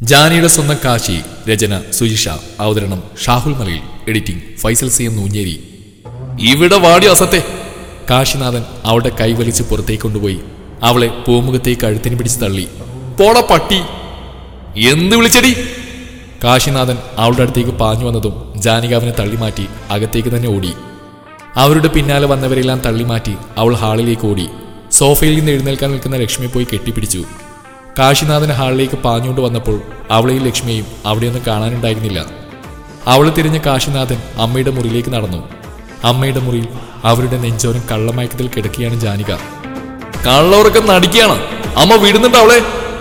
ജാനിയുടെ സ്വന്തം കാശി രചന സുജിഷ അവതരണം Shahul Malayil editing Faisal C M Noonjeri ഇവിടെ വാടി അസത്തെ കാശിനാഥൻ അവളുടെ കൈ വലിച്ച് പുറത്തേക്ക് കൊണ്ടുപോയി അവളെ പൂമുഖത്തേക്ക് കഴുത്തിന് പിടിച്ച് തള്ളി പോട പട്ടി എന്ത് വിളിച്ചടി കാശിനാഥൻ അവളുടെ അടുത്തേക്ക് പാഞ്ഞു വന്നതും ജാനിക അവനെ തള്ളിമാറ്റി അകത്തേക്ക് തന്നെ ഓടി അവരുടെ പിന്നാലെ വന്നവരെല്ലാം തള്ളിമാറ്റി അവൾ ഹാളിലേക്ക് ഓടി സോഫയിൽ നിന്ന് എഴുന്നേൽക്കാൻ നിൽക്കുന്ന ലക്ഷ്മിയെ പോയി കെട്ടിപ്പിടിച്ചു കാശിനാഥൻ ഹാളിലേക്ക് പാഞ്ഞുകൊണ്ട് വന്നപ്പോൾ അവളെയും ലക്ഷ്മിയെയും അവിടെയൊന്നും കാണാനുണ്ടായിരുന്നില്ല അവൾ തിരിഞ്ഞ കാശിനാഥൻ അമ്മയുടെ മുറിയിലേക്ക് നടന്നു അമ്മയുടെ മുറിയിൽ അവരുടെ നെഞ്ചോരം കള്ളമയക്കത്തിൽ കിടക്കുകയാണ് ജാനിക കള്ളവറക്കം നടിക്കുകയാണ് അമ്മ വിടുന്നുണ്ട് അവളെ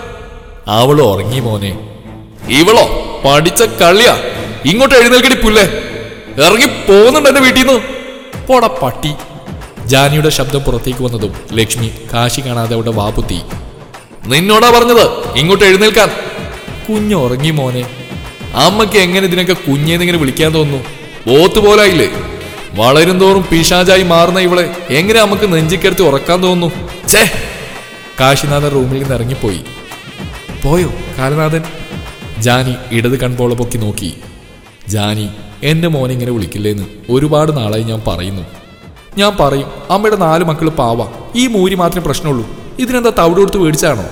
അവൾ ഉറങ്ങി മോനെ ഇവളോ പഠിച്ച കള്ളിയാ ഇങ്ങോട്ട് എഴുന്നേൽക്കടി പുല്ലേ ഇറങ്ങി പോകുന്നുണ്ട് എന്റെ വീട്ടിൽ നിന്ന് പോടാ പട്ടി ജാനിയുടെ ശബ്ദം പുറത്തേക്ക് വന്നതും ലക്ഷ്മി കാശി കാണാതെ അവിടെ വാപുത്തി നിന്നോടാ പറഞ്ഞത് ഇങ്ങോട്ട് എഴുന്നേൽക്കാൻ കുഞ്ഞ് ഉറങ്ങി മോനെ അമ്മയ്ക്ക് എങ്ങനെ ഇതിനൊക്കെ കുഞ്ഞേന്നിങ്ങനെ വിളിക്കാൻ തോന്നുന്നു പോത്ത് പോലായില്ലേ വളരും തോറും പിശാചായി മാറുന്ന ഇവളെ എങ്ങനെ നമുക്ക് നെഞ്ചിക്കെടുത്ത് ഉറക്കാൻ തോന്നുന്നു ഛേ കാശിനാഥൻ റൂമിൽ നിന്ന് ഇറങ്ങിപ്പോയി പോയോ കാലനാഥൻ ജാനി ഇടത് കൺപോള പൊക്കി നോക്കി ജാനി എന്റെ മോനെ ഇങ്ങനെ വിളിക്കില്ലേന്ന് ഒരുപാട് നാളായി ഞാൻ പറയുന്നു ഞാൻ പറയും അമ്മയുടെ നാല് മക്കൾ പാവ ഈ മൂരി മാത്രമേ പ്രശ്നമുള്ളൂ ഇതിനെന്താ തവിട് കൊടുത്ത് മേടിച്ചാണോ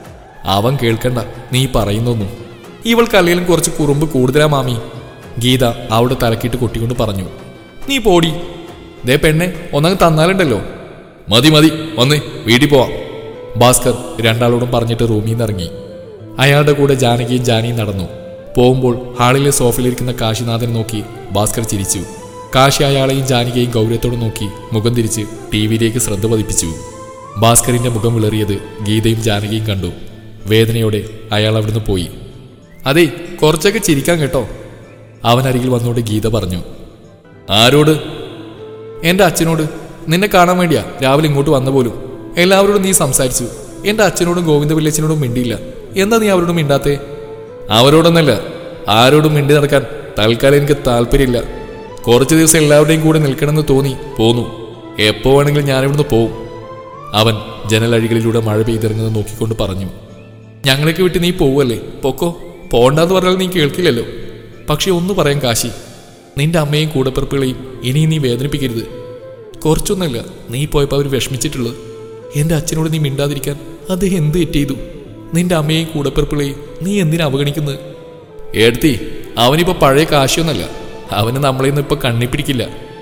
അവൻ കേൾക്കണ്ട നീ പറയുന്നൊന്നും ഇവൾക്ക് അല്ലെങ്കിലും കുറച്ച് കുറുമ്പ് കൂടുതലാ മാമി ഗീത അവിടെ തലക്കിട്ട് കൊട്ടിക്കൊണ്ട് പറഞ്ഞു നീ പോടി ദേ പെണ്ണെ ഒന്നങ്ങ് തന്നാലുണ്ടല്ലോ മതി മതി വന്നേ വീട്ടിൽ പോവാം ഭാസ്കർ രണ്ടാളോടും പറഞ്ഞിട്ട് റൂമിൽ നിന്ന് ഇറങ്ങി അയാളുടെ കൂടെ ജാനകിയും ജാനിയും നടന്നു പോകുമ്പോൾ ഹാളിലെ സോഫയിലിരിക്കുന്ന കാശിനാഥൻ നോക്കി ഭാസ്കർ ചിരിച്ചു കാശി അയാളെയും ജാനകിയെയും ഗൗരവത്തോടെ നോക്കി മുഖം തിരിച്ച് ടി വിയിലേക്ക് ശ്രദ്ധ പതിപ്പിച്ചു ഭാസ്കറിന്റെ മുഖം വിളറിയത് ഗീതയും ജാനകിയും കണ്ടു വേദനയോടെ അയാൾ അവിടുന്ന് പോയി അതെ കുറച്ചൊക്കെ ചിരിക്കാൻ കേട്ടോ അവൻ അരികിൽ വന്നുകൊണ്ട് ഗീത പറഞ്ഞു ആരോട് എന്റെ അച്ഛനോട് നിന്നെ കാണാൻ വേണ്ടിയാ രാവിലെ ഇങ്ങോട്ട് വന്ന പോലും എല്ലാവരോടും നീ സംസാരിച്ചു എന്റെ അച്ഛനോടും ഗോവിന്ദ പിള്ളച്ചനോടും മിണ്ടിയില്ല എന്താ നീ അവരോട് മിണ്ടാത്തേ അവരോടൊന്നല്ല ആരോടും മിണ്ടി നടക്കാൻ തൽക്കാലം എനിക്ക് താല്പര്യമില്ല കുറച്ച് ദിവസം എല്ലാവരുടെയും കൂടെ നിൽക്കണമെന്ന് തോന്നി പോന്നു എപ്പോ വേണമെങ്കിലും ഞാനിവിടുന്ന് പോവും അവൻ ജനലഴികളിലൂടെ മഴ പെയ്തിറങ്ങുന്നത് നോക്കിക്കൊണ്ട് പറഞ്ഞു ഞങ്ങളൊക്കെ വിട്ട് നീ പോവല്ലേ പൊക്കോ പോണ്ടെന്ന് പറഞ്ഞാൽ നീ കേൾക്കില്ലല്ലോ പക്ഷെ ഒന്ന് പറയാൻ കാശി നിന്റെ അമ്മയും കൂടപ്പിറപ്പുകളെയും ഇനിയും നീ വേദനിപ്പിക്കരുത് കുറച്ചൊന്നല്ല നീ പോയപ്പോൾ അവർ വിഷമിച്ചിട്ടുള്ളത് എന്റെ അച്ഛനോട് നീ മിണ്ടാതിരിക്കാൻ അദ്ദേഹം എന്ത് തെറ്റ് ചെയ്തു നിന്റെ അമ്മയെയും കൂടപ്പിറപ്പുകളെയും നീ എന്തിനാ അവഗണിക്കുന്നത് എടുത്തി അവനിപ്പോ പഴയ കാശിയൊന്നല്ല അവന് നമ്മളെയൊന്നും ഇപ്പൊ കണ്ണിപ്പിടിക്കില്ല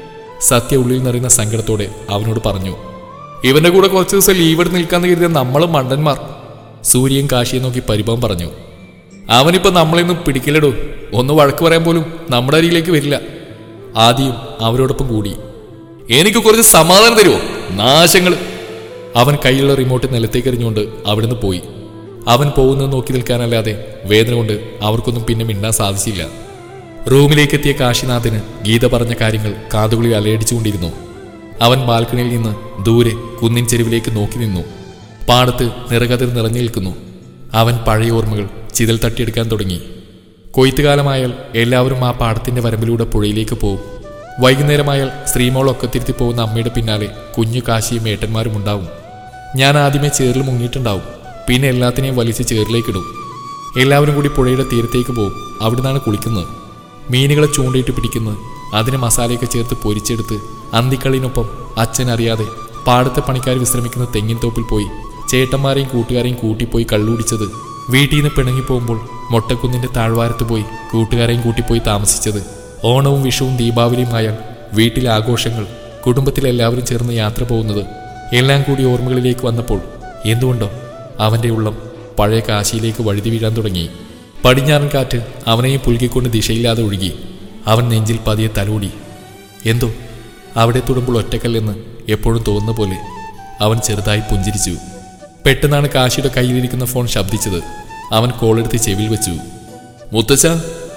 സത്യ ഉള്ളിൽ നിറയുന്ന സങ്കടത്തോടെ അവനോട് പറഞ്ഞു ഇവന്റെ കൂടെ കുറച്ച് ദിവസം ലീവ് എടുത്ത് നിൽക്കാന്ന് കരുതിയ നമ്മളും മണ്ടന്മാർ സൂര്യൻ കാശിയെ നോക്കി പരിഭവം പറഞ്ഞു അവനിപ്പോ നമ്മളെയൊന്നും പിടിക്കില്ലടോ ഒന്ന് വഴക്ക് പറയാൻ പോലും നമ്മുടെ അരിയിലേക്ക് വരില്ല ആദ്യം അവരോടൊപ്പം കൂടി എനിക്ക് കുറച്ച് സമാധാനം തരുമോ നാശങ്ങൾ അവൻ കയ്യിലുള്ള റിമോട്ട് നിലത്തേക്ക് എറിഞ്ഞുകൊണ്ട് അവിടുന്ന് പോയി അവൻ പോകുന്നത് നോക്കി നിൽക്കാനല്ലാതെ വേദന കൊണ്ട് അവർക്കൊന്നും പിന്നെ മിണ്ടാൻ സാധിച്ചില്ല റൂമിലേക്ക് എത്തിയ കാശിനാഥന് ഗീത പറഞ്ഞ കാര്യങ്ങൾ കാതുകളിൽ അലയടിച്ചുകൊണ്ടിരുന്നു അവൻ ബാൽക്കണിയിൽ നിന്ന് ദൂരെ കുന്നിൻ ചെരുവിലേക്ക് നോക്കി നിന്നു പാടത്ത് നിറകതിർ നിറഞ്ഞു നിൽക്കുന്നു അവൻ പഴയ ഓർമ്മകൾ ചിതൽ തട്ടിയെടുക്കാൻ തുടങ്ങി കൊയ്ത്തുകാലമായാൽ എല്ലാവരും ആ പാടത്തിന്റെ വരമ്പിലൂടെ പുഴയിലേക്ക് പോകും വൈകുന്നേരമായാൽ സ്ത്രീമോളൊക്കെ തിരുത്തി പോകുന്ന അമ്മയുടെ പിന്നാലെ കുഞ്ഞു കാശിയും ഏട്ടന്മാരും ഉണ്ടാവും ഞാൻ ആദ്യമേ ചേറിൽ മുങ്ങിയിട്ടുണ്ടാവും പിന്നെ എല്ലാത്തിനെയും വലിച്ച് ചേറിലേക്കിടും എല്ലാവരും കൂടി പുഴയുടെ തീരത്തേക്ക് പോകും അവിടുന്നാണ് കുളിക്കുന്നത് മീനുകളെ ചൂണ്ടയിട്ട് പിടിക്കുന്നത് അതിന് മസാലയൊക്കെ ചേർത്ത് പൊരിച്ചെടുത്ത് അന്തിക്കളിനൊപ്പം അച്ഛൻ അറിയാതെ പാടത്തെ പണിക്കാർ വിശ്രമിക്കുന്ന തെങ്ങിൻ തോപ്പിൽ പോയി ചേട്ടന്മാരെയും കൂട്ടുകാരെയും കൂട്ടിപ്പോയി കള്ളുടിച്ചത് വീട്ടിൽ നിന്ന് പിണങ്ങിപ്പോകുമ്പോൾ മൊട്ടക്കുന്നിന്റെ താഴ്വാരത്ത് പോയി കൂട്ടുകാരെയും കൂട്ടിപ്പോയി താമസിച്ചത് ഓണവും വിഷുവും ദീപാവലിയും ആയാൽ വീട്ടിലെ ആഘോഷങ്ങൾ കുടുംബത്തിലെല്ലാവരും ചേർന്ന് യാത്ര പോകുന്നത് എല്ലാം കൂടി ഓർമ്മകളിലേക്ക് വന്നപ്പോൾ എന്തുകൊണ്ടോ അവന്റെ ഉള്ളം പഴയ കാശിയിലേക്ക് വഴുതി വീഴാൻ തുടങ്ങി പടിഞ്ഞാറൻ കാറ്റ് അവനെയും പുൽകിക്കൊണ്ട് ദിശയില്ലാതെ ഒഴുകി അവൻ നെഞ്ചിൽ പതിയെ തലോടി എന്തോ അവിടെ തൊടുമ്പോൾ ഒറ്റക്കല്ലെന്ന് എപ്പോഴും തോന്നുന്ന പോലെ അവൻ ചെറുതായി പുഞ്ചിരിച്ചു പെട്ടെന്നാണ് കാശിയുടെ കയ്യിലിരിക്കുന്ന ഫോൺ ശബ്ദിച്ചത് അവൻ കോളെടുത്ത് ചെവിയിൽ വെച്ചു മുത്തച്ഛ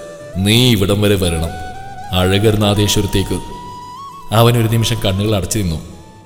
നീ ഇവിടം വരെ വരണം അഴകർ നാദേശ്വരത്തേക്ക് അവൻ ഒരു നിമിഷം കണ്ണുകൾ അടച്ചു നിന്നു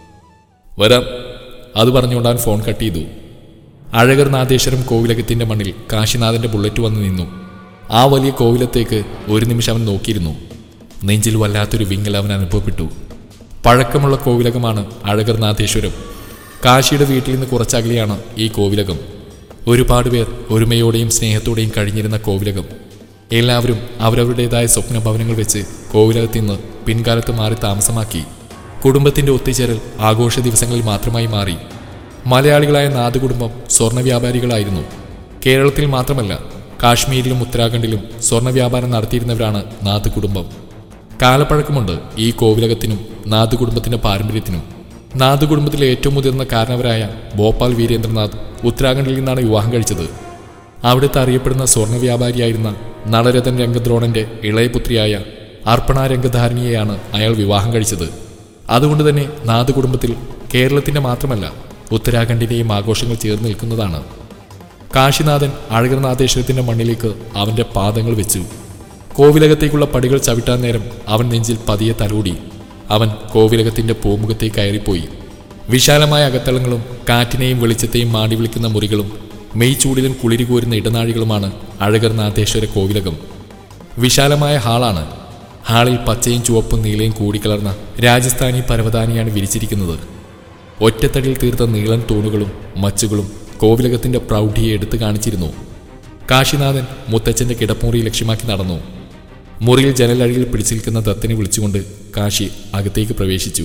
വരാം അത് പറഞ്ഞുകൊണ്ട് അവൻ ഫോൺ കട്ട് ചെയ്തു അഴകർ നാദേശ്വരം കോവിലകത്തിന്റെ മണ്ണിൽ കാശിനാഥന്റെ ബുള്ളറ്റ് വന്ന് നിന്നു ആ വലിയ കോവിലത്തേക്ക് ഒരു നിമിഷം അവൻ നോക്കിയിരുന്നു നെഞ്ചിൽ വല്ലാത്തൊരു വിങ്ങൽ അവൻ അനുഭവപ്പെട്ടു പഴക്കമുള്ള കോവിലകമാണ് അഴകർ നാഥേശ്വരം കാശിയുടെ വീട്ടിൽ നിന്ന് കുറച്ചകലെയാണ് ഈ കോവിലകം ഒരുപാട് പേർ ഒരുമയോടെയും സ്നേഹത്തോടെയും കഴിഞ്ഞിരുന്ന കോവിലകം എല്ലാവരും അവരവരുടേതായ സ്വപ്ന ഭവനങ്ങൾ വെച്ച് കോവിലകത്ത് നിന്ന് പിൻകാലത്ത് മാറി താമസമാക്കി കുടുംബത്തിന്റെ ഒത്തുചേരൽ ആഘോഷ ദിവസങ്ങളിൽ മാത്രമായി മാറി മലയാളികളായ നാദുകുടുംബം സ്വർണ്ണ വ്യാപാരികളായിരുന്നു കേരളത്തിൽ മാത്രമല്ല കാശ്മീരിലും ഉത്തരാഖണ്ഡിലും സ്വർണ്ണ വ്യാപാരം നടത്തിയിരുന്നവരാണ് നാദ് കുടുംബം കാലപ്പഴക്കമുണ്ട് ഈ കോവിലകത്തിനും നാദ് കുടുംബത്തിന്റെ പാരമ്പര്യത്തിനും നാദ് കുടുംബത്തിലെ ഏറ്റവും മുതിർന്ന കാരണവരായ ഭോപ്പാൽ വീരേന്ദ്രനാഥ് ഉത്തരാഖണ്ഡിൽ നിന്നാണ് വിവാഹം കഴിച്ചത് അവിടുത്തെ അറിയപ്പെടുന്ന സ്വർണ്ണ വ്യാപാരിയായിരുന്ന നളരഥൻ രംഗദ്രോണന്റെ ഇളയ പുത്രിയായ അർപ്പണ രംഗധാരണിയെയാണ് അയാൾ വിവാഹം കഴിച്ചത് അതുകൊണ്ട് തന്നെ നാദ് കുടുംബത്തിൽ കേരളത്തിന്റെ മാത്രമല്ല ഉത്തരാഖണ്ഡിന്റെയും ആഘോഷങ്ങൾ ചേർന്ന് നിൽക്കുന്നതാണ് കാശിനാഥൻ അഴകർനാഥേശ്വരത്തിന്റെ മണ്ണിലേക്ക് അവന്റെ പാദങ്ങൾ വെച്ചു കോവിലകത്തേക്കുള്ള പടികൾ ചവിട്ടാൻ നേരം അവൻ നെഞ്ചിൽ പതിയെ തലോടി അവൻ കോവിലകത്തിന്റെ പൂമുഖത്തേക്ക് കയറിപ്പോയി വിശാലമായ അകത്തളങ്ങളും കാറ്റിനെയും വെളിച്ചത്തെയും മാടി വിളിക്കുന്ന മുറികളും മെയ് ചൂടിലും കുളിരി കോരുന്ന ഇടനാഴികളുമാണ് അഴകർനാഥേശ്വര കോവിലകം വിശാലമായ ഹാളാണ് ഹാളിൽ പച്ചയും ചുവപ്പും നീലയും കൂടിക്കലർന്ന രാജസ്ഥാനി പരവതാനിയാണ് വിരിച്ചിരിക്കുന്നത് ഒറ്റത്തടിയിൽ തീർത്ത നീളൻ തൂണുകളും മച്ചുകളും കോവിലകത്തിന്റെ പ്രൗഢിയെ എടുത്തു കാണിച്ചിരുന്നു കാശിനാഥൻ മുത്തച്ഛന്റെ കിടപ്പുമുറി ലക്ഷ്യമാക്കി നടന്നു മുറിയിൽ ജനലഴിയിൽ പിടിച്ചു നിൽക്കുന്ന ദത്തിനെ വിളിച്ചുകൊണ്ട് കാശി അകത്തേക്ക് പ്രവേശിച്ചു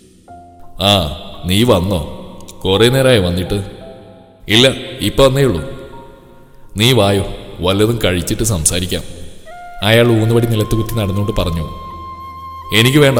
ആ നീ വന്നോ കുറെ നേരമായി വന്നിട്ട് ഇല്ല ഇപ്പൊ വന്നേ ഉള്ളൂ നീ വായോ വല്ലതും കഴിച്ചിട്ട് സംസാരിക്കാം അയാൾ ഊന്നുവടി നിലത്ത് കുത്തി നടന്നുകൊണ്ട് പറഞ്ഞു എനിക്ക് വേണ്ട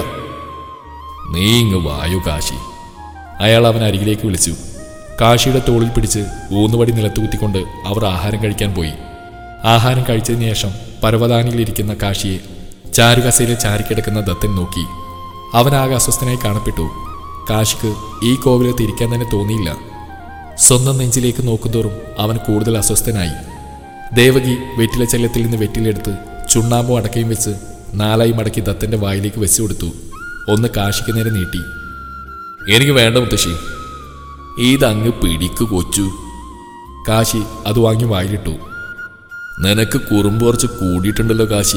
നീ ഇങ്ങ് വായു കാശി അയാൾ അവൻ അരികിലേക്ക് വിളിച്ചു കാശിയുടെ തോളിൽ പിടിച്ച് ഊന്നുവടി നിലത്ത് കുത്തിക്കൊണ്ട് അവർ ആഹാരം കഴിക്കാൻ പോയി ആഹാരം കഴിച്ചതിന് ശേഷം പർവ്വതാനിയിലിരിക്കുന്ന കാശിയെ ചാരുകസയിൽ ചാരിക്കിടക്കുന്ന ദത്തൻ നോക്കി അവനാകെ അസ്വസ്ഥനായി കാണപ്പെട്ടു കാശിക്ക് ഈ കോവിലത്ത് ഇരിക്കാൻ തന്നെ തോന്നിയില്ല സ്വന്തം നെഞ്ചിലേക്ക് നോക്കുന്തോറും അവൻ കൂടുതൽ അസ്വസ്ഥനായി ദേവകി വെറ്റില ചെല്ലത്തിൽ നിന്ന് വെറ്റിലെടുത്ത് ചുണ്ണാമ്പും അടക്കയും വെച്ച് നാലായി മടക്കി ദത്തന്റെ വായിലേക്ക് വെച്ചു കൊടുത്തു ഒന്ന് കാശിക്ക് നേരെ നീട്ടി എനിക്ക് വേണ്ട മുത്തശ്ശി ഇതങ്ങ് പിടിക്കു കൊച്ചു കാശി അത് വാങ്ങി വായിലിട്ടു നിനക്ക് കുറുമ്പ് കുറച്ച് കൂടിയിട്ടുണ്ടല്ലോ കാശി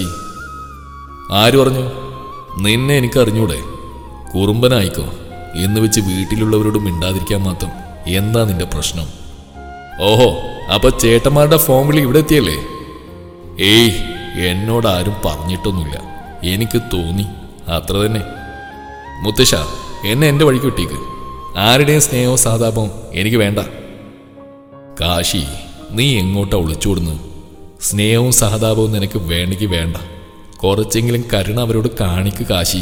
ആര് പറഞ്ഞു നിന്നെ എനിക്ക് അറിഞ്ഞൂടെ കുറുമ്പനായിക്കോ എന്ന് വെച്ച് വീട്ടിലുള്ളവരോട് മിണ്ടാതിരിക്കാൻ മാത്രം എന്താ നിന്റെ പ്രശ്നം ഓഹോ അപ്പൊ ചേട്ടന്മാരുടെ ഫോൺ വിളി ഇവിടെ എത്തിയല്ലേ ഏയ് എന്നോട് ആരും പറഞ്ഞിട്ടൊന്നുമില്ല എനിക്ക് തോന്നി അത്ര തന്നെ മുത്തശ്ശ എന്നെ എൻ്റെ വഴിക്ക് വിട്ടേക്ക് ആരുടെയും സ്നേഹവും സഹതാപവും എനിക്ക് വേണ്ട കാശി നീ എങ്ങോട്ടാ ഒളിച്ചോടുന്നു സ്നേഹവും സഹതാപവും നിനക്ക് വേണമെങ്കിൽ വേണ്ട കുറച്ചെങ്കിലും കരുണ അവരോട് കാണിക്ക് കാശി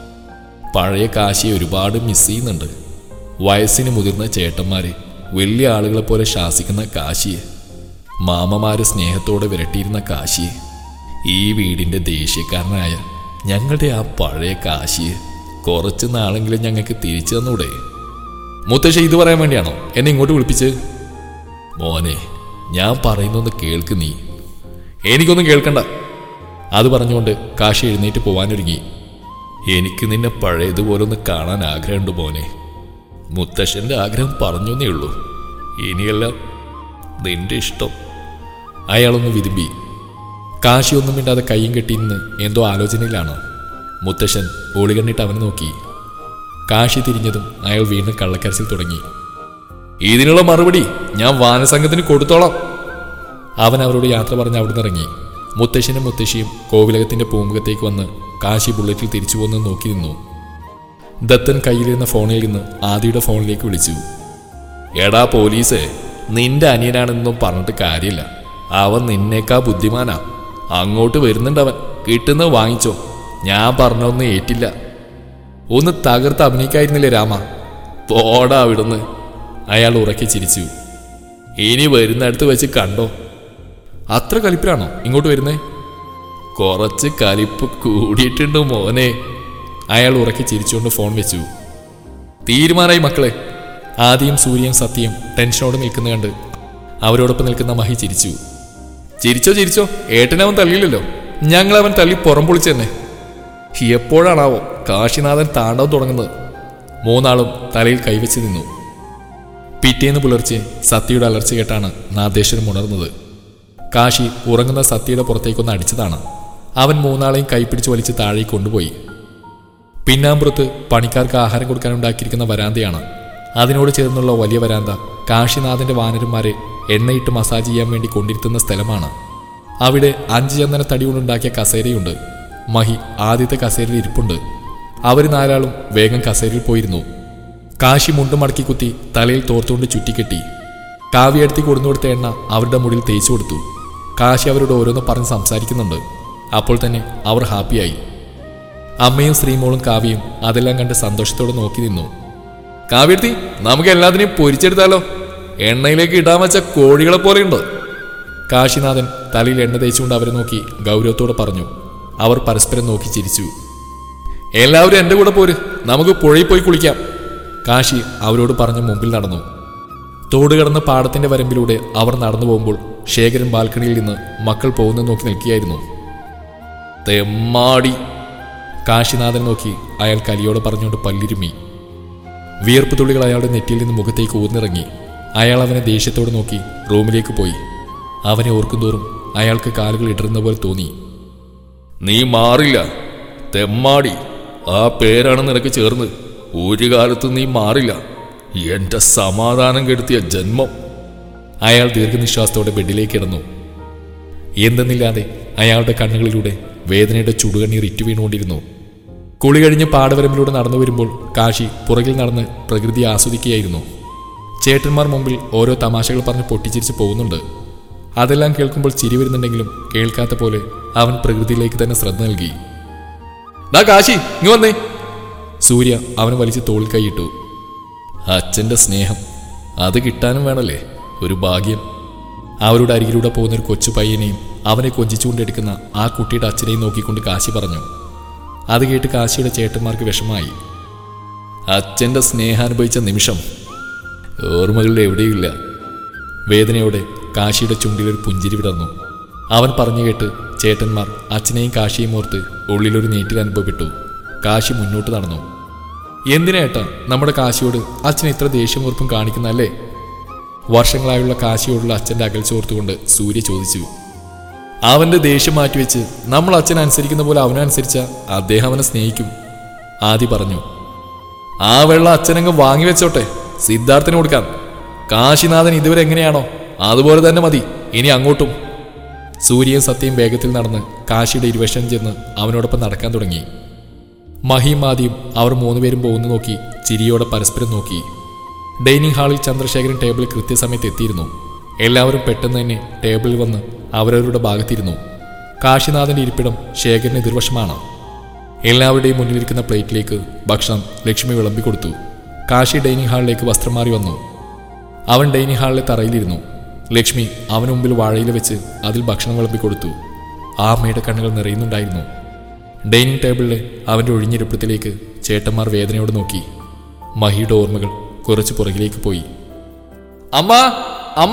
പഴയ കാശിയെ ഒരുപാട് മിസ് ചെയ്യുന്നുണ്ട് വയസ്സിന് മുതിർന്ന ചേട്ടന്മാരെ വലിയ ആളുകളെ പോലെ ശാസിക്കുന്ന കാശിയെ മാമമാര് സ്നേഹത്തോടെ വിരട്ടിയിരുന്ന കാശിയെ ഈ വീടിന്റെ ദേഷ്യക്കാരനായ ഞങ്ങളുടെ ആ പഴയ കാശിയെ കുറച്ച് നാളെങ്കിലും ഞങ്ങൾക്ക് തിരിച്ചു തന്നൂടെ മുത്തശ്ശി ഇത് പറയാൻ വേണ്ടിയാണോ എന്നെ ഇങ്ങോട്ട് വിളിപ്പിച്ച് മോനെ ഞാൻ പറയുന്നൊന്ന് കേൾക്ക് നീ എനിക്കൊന്നും കേൾക്കണ്ട അത് പറഞ്ഞുകൊണ്ട് കാശി എഴുന്നേറ്റ് പോവാനൊരുങ്ങി എനിക്ക് നിന്നെ പഴയതുപോലെ ഒന്ന് കാണാൻ ആഗ്രഹമുണ്ട് മോനെ മുത്തശ്ശന്റെ ആഗ്രഹം പറഞ്ഞേ ഉള്ളൂ ഇനിയെല്ലാം നിന്റെ ഇഷ്ടം അയാളൊന്ന് വിരുമ്പി കാശിയൊന്നും മിണ്ടാതെ കൈയും കെട്ടിയിരുന്ന് എന്തോ ആലോചനയിലാണ് മുത്തശ്ശൻ ഒളികണ്ണിട്ട് അവനെ നോക്കി കാശി തിരിഞ്ഞതും അയാൾ വീണ്ടും കള്ളക്കരച്ചിൽ തുടങ്ങി ഇതിനുള്ള മറുപടി ഞാൻ വാനസംഘത്തിന് കൊടുത്തോളാം അവൻ അവരോട് യാത്ര പറഞ്ഞ് അവിടുന്ന് ഇറങ്ങി മുത്തശ്ശനും മുത്തശ്ശിയും കോവിലകത്തിന്റെ പൂമുഖത്തേക്ക് വന്ന് കാശി ബുള്ളറ്റിൽ തിരിച്ചു പോന്ന് നോക്കി നിന്നു ദത്തൻ കയ്യിലിരുന്ന ഫോണിൽ നിന്ന് ആദിയുടെ ഫോണിലേക്ക് വിളിച്ചു എടാ പോലീസേ നിന്റെ അനിയനാണെന്നൊന്നും പറഞ്ഞിട്ട് കാര്യമില്ല അവൻ നിന്നേക്കാ ബുദ്ധിമാനാ അങ്ങോട്ട് വരുന്നുണ്ട് അവൻ കിട്ടുന്നത് വാങ്ങിച്ചോ ഞാൻ പറഞ്ഞൊന്നും ഏറ്റില്ല ഒന്ന് തകർത്ത് അഭിനയിക്കായിരുന്നില്ലേ രാമ പോടാ അവിടുന്ന് അയാൾ ഉറക്കി ചിരിച്ചു ഇനി വരുന്നിടത്ത് വെച്ച് കണ്ടോ അത്ര കലിപ്പിലാണോ ഇങ്ങോട്ട് വരുന്നേ കുറച്ച് കലിപ്പ് കൂടിയിട്ടുണ്ട് മോനെ അയാൾ ഉറക്കി ചിരിച്ചുകൊണ്ട് ഫോൺ വെച്ചു തീരുമാനമായി മക്കളെ ആദ്യം സൂര്യൻ സത്യം ടെൻഷനോട് നിൽക്കുന്ന കണ്ട് അവരോടൊപ്പം നിൽക്കുന്ന മഹി ചിരിച്ചു ചിരിച്ചോ ചിരിച്ചോ ഏട്ടനവൻ തള്ളിയില്ലല്ലോ ഞങ്ങൾ അവൻ തള്ളി പുറം പൊളിച്ചെന്നെ എപ്പോഴാണാവോ കാശിനാഥൻ താണ്ഡവം തുടങ്ങുന്നത് മൂന്നാളും തലയിൽ കൈവച്ച് നിന്നു പിറ്റേന്ന് പുലർച്ചെ സത്യയുടെ അലർച്ച കേട്ടാണ് നാദേശ്വരം ഉണർന്നത് കാശി ഉറങ്ങുന്ന സത്യയുടെ പുറത്തേക്കൊന്ന് അടിച്ചതാണ് അവൻ മൂന്നാളെയും കൈപ്പിടിച്ച് വലിച്ച് താഴേക്ക് കൊണ്ടുപോയി പിന്നാമ്പുറത്ത് പണിക്കാർക്ക് ആഹാരം കൊടുക്കാൻ ഉണ്ടാക്കിയിരിക്കുന്ന വരാന്തയാണ് അതിനോട് ചേർന്നുള്ള വലിയ വരാന്ത കാശിനാഥന്റെ വാനരന്മാരെ എണ്ണയിട്ട് മസാജ് ചെയ്യാൻ വേണ്ടി കൊണ്ടിരുത്തുന്ന സ്ഥലമാണ് അവിടെ അഞ്ച് ചന്ദന തടി കൊണ്ടുണ്ടാക്കിയ കസേരയുണ്ട് മഹി ആദ്യത്തെ കസേരയിൽ ഇരിപ്പുണ്ട് അവർ നാലാളും വേഗം കസേരയിൽ പോയിരുന്നു കാശി മുണ്ട് മടക്കി കുത്തി തലയിൽ തോർത്തുകൊണ്ട് ചുറ്റിക്കെട്ടി കാവ്യടുത്തി കൊടുന്നു കൊടുത്ത എണ്ണ അവരുടെ മുടിയിൽ തേച്ചു കൊടുത്തു കാശി അവരോട് ഓരോന്ന് പറഞ്ഞ് സംസാരിക്കുന്നുണ്ട് അപ്പോൾ തന്നെ അവർ ഹാപ്പിയായി അമ്മയും ശ്രീമോളും കാവ്യയും അതെല്ലാം കണ്ട് സന്തോഷത്തോടെ നോക്കി നിന്നു കാവ്യടുത്തി നമുക്ക് എല്ലാത്തിനെയും പൊരിച്ചെടുത്താലോ എണ്ണയിലേക്ക് ഇടാൻ വെച്ച കോഴികളെ പോലെയുണ്ട് കാശിനാഥൻ തലയിൽ എണ്ണ തേച്ചുകൊണ്ട് അവരെ നോക്കി ഗൗരവത്തോടെ പറഞ്ഞു അവർ പരസ്പരം നോക്കി ചിരിച്ചു എല്ലാവരും എൻ്റെ കൂടെ പോര് നമുക്ക് പുഴയിൽ പോയി കുളിക്കാം കാശി അവരോട് പറഞ്ഞ് മുമ്പിൽ നടന്നു തോട് കടന്ന പാടത്തിന്റെ വരമ്പിലൂടെ അവർ നടന്നു പോകുമ്പോൾ ശേഖരൻ ബാൽക്കണിയിൽ നിന്ന് മക്കൾ പോകുന്നത് നോക്കി നിൽക്കുകയായിരുന്നു തെമ്മാടി കാശിനാഥൻ നോക്കി അയാൾ കലിയോടെ പറഞ്ഞുകൊണ്ട് പല്ലിരുമി വിയർപ്പ് തുള്ളികൾ അയാളുടെ നെറ്റിയിൽ നിന്ന് മുഖത്തേക്ക് ഊർന്നിറങ്ങി അയാൾ അവനെ ദേഷ്യത്തോടെ നോക്കി റൂമിലേക്ക് പോയി അവനെ ഓർക്കുന്തോറും അയാൾക്ക് കാലുകൾ ഇടറുന്ന പോലെ തോന്നി നീ മാറില്ല തെമ്മാടി ആ പേരാണ് നിനക്ക് ചേർന്ന് ഒരു കാലത്ത് നീ മാറില്ല എന്റെ സമാധാനം കെടുത്തിയ ജന്മം അയാൾ ദീർഘനിശ്വാസത്തോടെ ബെഡിലേക്ക് കിടന്നു എന്തെന്നില്ലാതെ അയാളുടെ കണ്ണുകളിലൂടെ വേദനയുടെ ചുടുകണ്ണീർ ഇറ്റു വീണുകൊണ്ടിരുന്നു കുളി കഴിഞ്ഞ് പാടവരമ്പിലൂടെ നടന്നു വരുമ്പോൾ കാശി പുറകിൽ നടന്ന് പ്രകൃതി ആസ്വദിക്കുകയായിരുന്നു ചേട്ടന്മാർ മുമ്പിൽ ഓരോ തമാശകൾ പറഞ്ഞ് പൊട്ടിച്ചിരിച്ച് പോകുന്നുണ്ട് അതെല്ലാം കേൾക്കുമ്പോൾ ചിരി വരുന്നുണ്ടെങ്കിലും കേൾക്കാത്ത പോലെ അവൻ പ്രകൃതിയിലേക്ക് തന്നെ ശ്രദ്ധ നൽകി ഡാ കാശി ഇങ്ങ് വന്നേ സൂര്യ അവന് വലിച്ച് തോളിൽ കൈയിട്ടു അച്ഛന്റെ സ്നേഹം അത് കിട്ടാനും വേണമല്ലേ ഒരു ഭാഗ്യം അവരുടെ അരികിലൂടെ പോകുന്ന ഒരു കൊച്ചു പയ്യനെയും അവനെ കൊഞ്ചിച്ചുകൊണ്ടെടുക്കുന്ന ആ കുട്ടിയുടെ അച്ഛനെയും നോക്കിക്കൊണ്ട് കാശി പറഞ്ഞു അത് കേട്ട് കാശിയുടെ ചേട്ടന്മാർക്ക് വിഷമായി അച്ഛന്റെ സ്നേഹം അനുഭവിച്ച നിമിഷം ഓർമ്മകളിൽ എവിടെയില്ല വേദനയോടെ കാശിയുടെ ചുണ്ടിലൊരു പുഞ്ചിരി വിടർന്നു അവൻ പറഞ്ഞു കേട്ട് ചേട്ടന്മാർ അച്ഛനെയും കാശിയും ഓർത്ത് ഉള്ളിലൊരു നീറ്റിൽ അനുഭവപ്പെട്ടു കാശി മുന്നോട്ട് നടന്നു എന്തിനാ ഏട്ടാ നമ്മുടെ കാശിയോട് അച്ഛൻ ഇത്ര ദേഷ്യം ഉറപ്പും കാണിക്കുന്നല്ലേ വർഷങ്ങളായുള്ള കാശിയോടുള്ള അച്ഛന്റെ അകൽച്ച ഓർത്തുകൊണ്ട് സൂര്യ ചോദിച്ചു അവന്റെ ദേഷ്യം മാറ്റിവെച്ച് നമ്മൾ അച്ഛനെ അനുസരിക്കുന്ന പോലെ അവനെ അനുസരിച്ച അദ്ദേഹം അവനെ സ്നേഹിക്കും ആദി പറഞ്ഞു ആ വെള്ളം അച്ഛനങ്ങ് വാങ്ങി വെച്ചോട്ടെ സിദ്ധാർത്ഥന് കൊടുക്കാം കാശിനാഥൻ ഇതുവരെ എങ്ങനെയാണോ അതുപോലെ തന്നെ മതി ഇനി അങ്ങോട്ടും സൂര്യയും സത്യയും വേഗത്തിൽ നടന്ന് കാശിയുടെ ഇരുവശം ചെന്ന് അവനോടൊപ്പം നടക്കാൻ തുടങ്ങി മഹിയും ആദിയും അവർ മൂന്നുപേരും പോകുന്നു നോക്കി ചിരിയോടെ പരസ്പരം നോക്കി ഡൈനിങ് ഹാളിൽ ചന്ദ്രശേഖരൻ ടേബിളിൽ കൃത്യസമയത്ത് എത്തിയിരുന്നു എല്ലാവരും പെട്ടെന്ന് തന്നെ ടേബിളിൽ വന്ന് അവരവരുടെ ഭാഗത്തിരുന്നു കാശിനാഥന്റെ ഇരിപ്പിടം ശേഖരന് എതിർവശമാണ് എല്ലാവരുടെയും മുന്നിലിരിക്കുന്ന പ്ലേറ്റിലേക്ക് ഭക്ഷണം ലക്ഷ്മി വിളമ്പിക്കൊടുത്തു കാശി ഡൈനിങ് ഹാളിലേക്ക് വസ്ത്രം മാറി വന്നു അവൻ ഡൈനിങ് ഹാളിലെ തറയിലിരുന്നു ലക്ഷ്മി അവന് മുമ്പിൽ വാഴയിൽ വെച്ച് അതിൽ ഭക്ഷണം വിളമ്പിക്കൊടുത്തു ആ അമ്മയുടെ കണ്ണുകൾ നിറയുന്നുണ്ടായിരുന്നു ഡൈനിങ് ടേബിളിലെ അവന്റെ ഒഴിഞ്ഞിരിപ്പത്തിലേക്ക് ചേട്ടന്മാർ വേദനയോട് നോക്കി മഹിയുടെ ഓർമ്മകൾ കുറച്ച് പുറകിലേക്ക് പോയി അമ്മ അമ്മ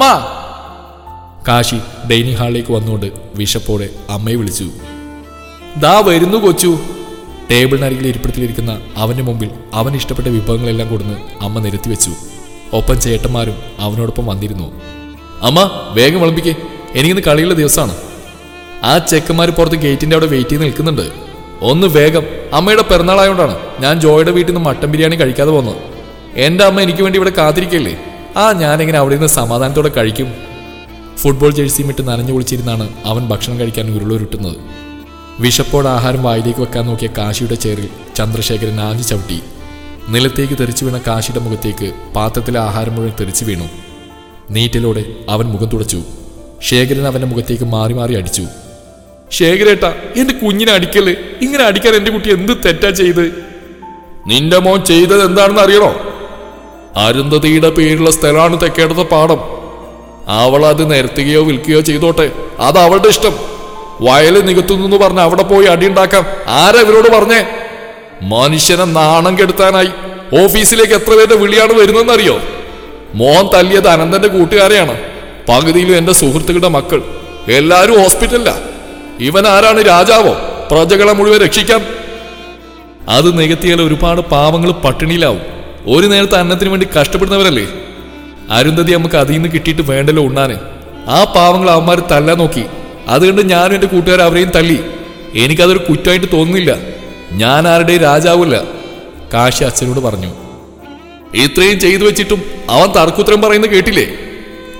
കാശി ഡൈനിങ് ഹാളിലേക്ക് വന്നുകൊണ്ട് വിശപ്പോടെ അമ്മയെ വിളിച്ചു ദാ വരുന്നു കൊച്ചു ടേബിളിനരികിൽ ഇരിപ്പിടത്തിലിരിക്കുന്ന അവന്റെ മുമ്പിൽ അവൻ ഇഷ്ടപ്പെട്ട വിഭവങ്ങളെല്ലാം കൊടുന്ന് അമ്മ നിരത്തി വെച്ചു ഒപ്പം ചേട്ടന്മാരും അവനോടൊപ്പം വന്നിരുന്നു അമ്മ വേഗം വിളമ്പിക്കേ എനിക്കിന്ന് കളിയുള്ള ദിവസമാണ് ആ ചെക്കന്മാർ പുറത്ത് ഗേറ്റിന്റെ അവിടെ വെയിറ്റ് ചെയ്ത് നിൽക്കുന്നുണ്ട് ഒന്ന് വേഗം അമ്മയുടെ പിറന്നാളായോണ്ടാണ് ഞാൻ ജോയുടെ വീട്ടിൽ നിന്ന് മട്ടൻ ബിരിയാണി കഴിക്കാതെ പോന്നത് എന്റെ അമ്മ എനിക്ക് വേണ്ടി ഇവിടെ കാത്തിരിക്കല്ലേ ആ ഞാനെങ്ങനെ അവിടെ നിന്ന് സമാധാനത്തോടെ കഴിക്കും ഫുട്ബോൾ ജേഴ്സിയും ഇട്ട് നനഞ്ഞു കുളിച്ചിരുന്നാണ് അവൻ ഭക്ഷണം കഴിക്കാൻ ഉരുളുരുട്ടുന്നത് വിശപ്പോടെ ആഹാരം വായിലേക്ക് വെക്കാൻ നോക്കിയ കാശിയുടെ ചേറിൽ ചന്ദ്രശേഖരൻ ആഞ്ഞു ചവിട്ടി നിലത്തേക്ക് തെറിച്ചു വീണ കാശിയുടെ മുഖത്തേക്ക് പാത്രത്തിലെ ആഹാരം മുഴുവൻ തെറിച്ചു വീണു നീറ്റലോടെ അവൻ മുഖം തുടച്ചു ശേഖരൻ അവന്റെ മുഖത്തേക്ക് മാറി മാറി അടിച്ചു ശേഖരേട്ടാ എന്റെ കുഞ്ഞിനെ അടിക്കല്ലേ ഇങ്ങനെ അടിക്കാൻ എന്റെ കുട്ടി എന്ത് തെറ്റാ ചെയ്ത് നിന്റെ മോൻ ചെയ്തത് എന്താണെന്ന് അറിയണോ അരുന്ധതിയുടെ പേരുള്ള സ്ഥലമാണ് തെക്കേടത്തെ പാടം അവൾ അത് നിരത്തുകയോ വിൽക്കുകയോ ചെയ്തോട്ടെ അത് അവളുടെ ഇഷ്ടം വയല് നികത്തുന്നു പറഞ്ഞ് അവിടെ പോയി അടിയുണ്ടാക്കാം ആരാ ഇവരോട് പറഞ്ഞേ മനുഷ്യനെ നാണം കെടുത്താനായി ഓഫീസിലേക്ക് എത്ര പേരുടെ വിളിയാണ് വരുന്നതെന്നറിയോ മോൻ തല്ലിയത് അനന്തന്റെ കൂട്ടുകാരെയാണ് പകുതിയിലും എന്റെ സുഹൃത്തുക്കളുടെ മക്കൾ എല്ലാരും ഹോസ്പിറ്റലിലാ ഇവൻ ആരാണ് രാജാവോ പ്രജകളെ മുഴുവൻ രക്ഷിക്കാൻ അത് നികത്തിയാൽ ഒരുപാട് പാവങ്ങൾ പട്ടിണിയിലാവും ഒരു നേരത്തെ അന്നത്തിന് വേണ്ടി കഷ്ടപ്പെടുന്നവരല്ലേ അരുന്ധതി നമുക്ക് അതിൽ നിന്ന് കിട്ടിയിട്ട് വേണ്ടല്ലോ ഉണ്ണാന് ആ പാവങ്ങൾ അവന്മാർ തല്ലാൻ നോക്കി അതുകൊണ്ട് ഞാനും എന്റെ കൂട്ടുകാർ അവരെയും തല്ലി എനിക്കതൊരു കുറ്റമായിട്ട് തോന്നുന്നില്ല ഞാൻ ആരുടെയും രാജാവില്ല കാശി അച്ഛനോട് പറഞ്ഞു ഇത്രയും ചെയ്തു വെച്ചിട്ടും അവൻ തർക്കുത്തരം പറയുന്നത് കേട്ടില്ലേ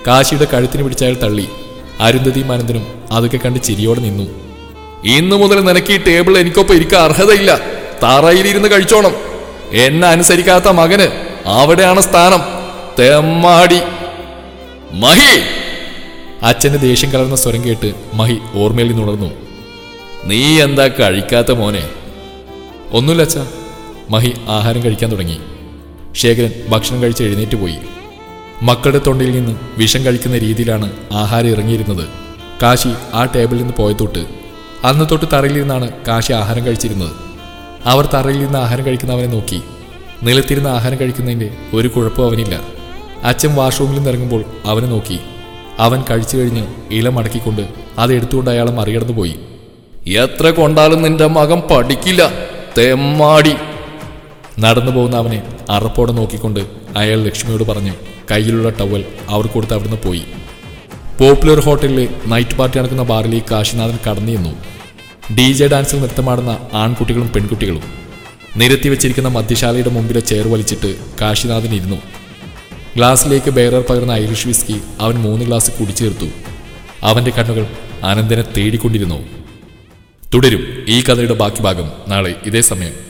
കാശിയുടെ കഴുത്തിന് പിടിച്ച് അയാൾ തള്ളി അരുന്ധതിയും അനന്തനും അതൊക്കെ കണ്ട് ചിരിയോടെ നിന്നു ഇന്നു മുതൽ നിനക്ക് ഈ ടേബിൾ എനിക്കൊപ്പം ഇരിക്കാൻ അർഹതയില്ല തറയിലിരുന്ന് കഴിച്ചോണം എന്നെ അനുസരിക്കാത്ത മകന് അവിടെയാണ് സ്ഥാനം തെമ്മാടി മഹി അച്ഛന്റെ ദേഷ്യം കലർന്ന സ്വരം കേട്ട് മഹി ഓർമ്മയിൽ നിന്നുണർന്നു നീ എന്താ കഴിക്കാത്ത മോനെ ഒന്നുമില്ല അച്ഛാ മഹി ആഹാരം കഴിക്കാൻ തുടങ്ങി ശേഖരൻ ഭക്ഷണം കഴിച്ച് എഴുന്നേറ്റ് പോയി മക്കളുടെ തൊണ്ടയിൽ നിന്ന് വിഷം കഴിക്കുന്ന രീതിയിലാണ് ആഹാരം ഇറങ്ങിയിരുന്നത് കാശി ആ ടേബിളിൽ നിന്ന് പോയ തൊട്ട് അന്ന് തൊട്ട് തറയിൽ നിന്നാണ് കാശി ആഹാരം കഴിച്ചിരുന്നത് അവർ തറയിൽ നിന്ന് ആഹാരം കഴിക്കുന്നവനെ നോക്കി നിലത്തിരുന്ന് ആഹാരം കഴിക്കുന്നതിൻ്റെ ഒരു കുഴപ്പവും അവനില്ല അച്ഛൻ വാഷ്റൂമിൽ നിന്ന് ഇറങ്ങുമ്പോൾ അവനെ നോക്കി അവൻ കഴിച്ചു കഴിഞ്ഞ് ഇല മടക്കിക്കൊണ്ട് അത് എടുത്തുകൊണ്ട് അയാളെ മറികടന്നു പോയി എത്ര കൊണ്ടാലും നിന്റെ മകൻ പഠിക്കില്ല തെമ്മാടി നടന്നു പോകുന്ന അവനെ അറപ്പോടെ നോക്കിക്കൊണ്ട് അയാൾ ലക്ഷ്മിയോട് പറഞ്ഞ് കയ്യിലുള്ള ടവൽ അവർ കൊടുത്ത് അവിടുന്ന് പോയി പോപ്പുലർ ഹോട്ടലിലെ നൈറ്റ് പാർട്ടി നടക്കുന്ന ബാറിലേക്ക് കാശിനാഥൻ കടന്നു ചെന്നു ഡി ജെ ഡാൻസിൽ നൃത്തമാടുന്ന ആൺകുട്ടികളും പെൺകുട്ടികളും നിരത്തി വെച്ചിരിക്കുന്ന മദ്യശാലയുടെ മുമ്പിലെ ചെയർ വലിച്ചിട്ട് കാശിനാഥൻ ഇരുന്നു ഗ്ലാസ്സിലേക്ക് ബേറർ പകർന്ന ഐറിഷ് വിസ്കി അവൻ മൂന്ന് ഗ്ലാസ് കുടിച്ചു തീർത്തു അവന്റെ കണ്ണുകൾ അനന്തനെ തേടിക്കൊണ്ടിരുന്നു തുടരും ഈ കഥയുടെ ബാക്കി ഭാഗം നാളെ ഇതേ സമയം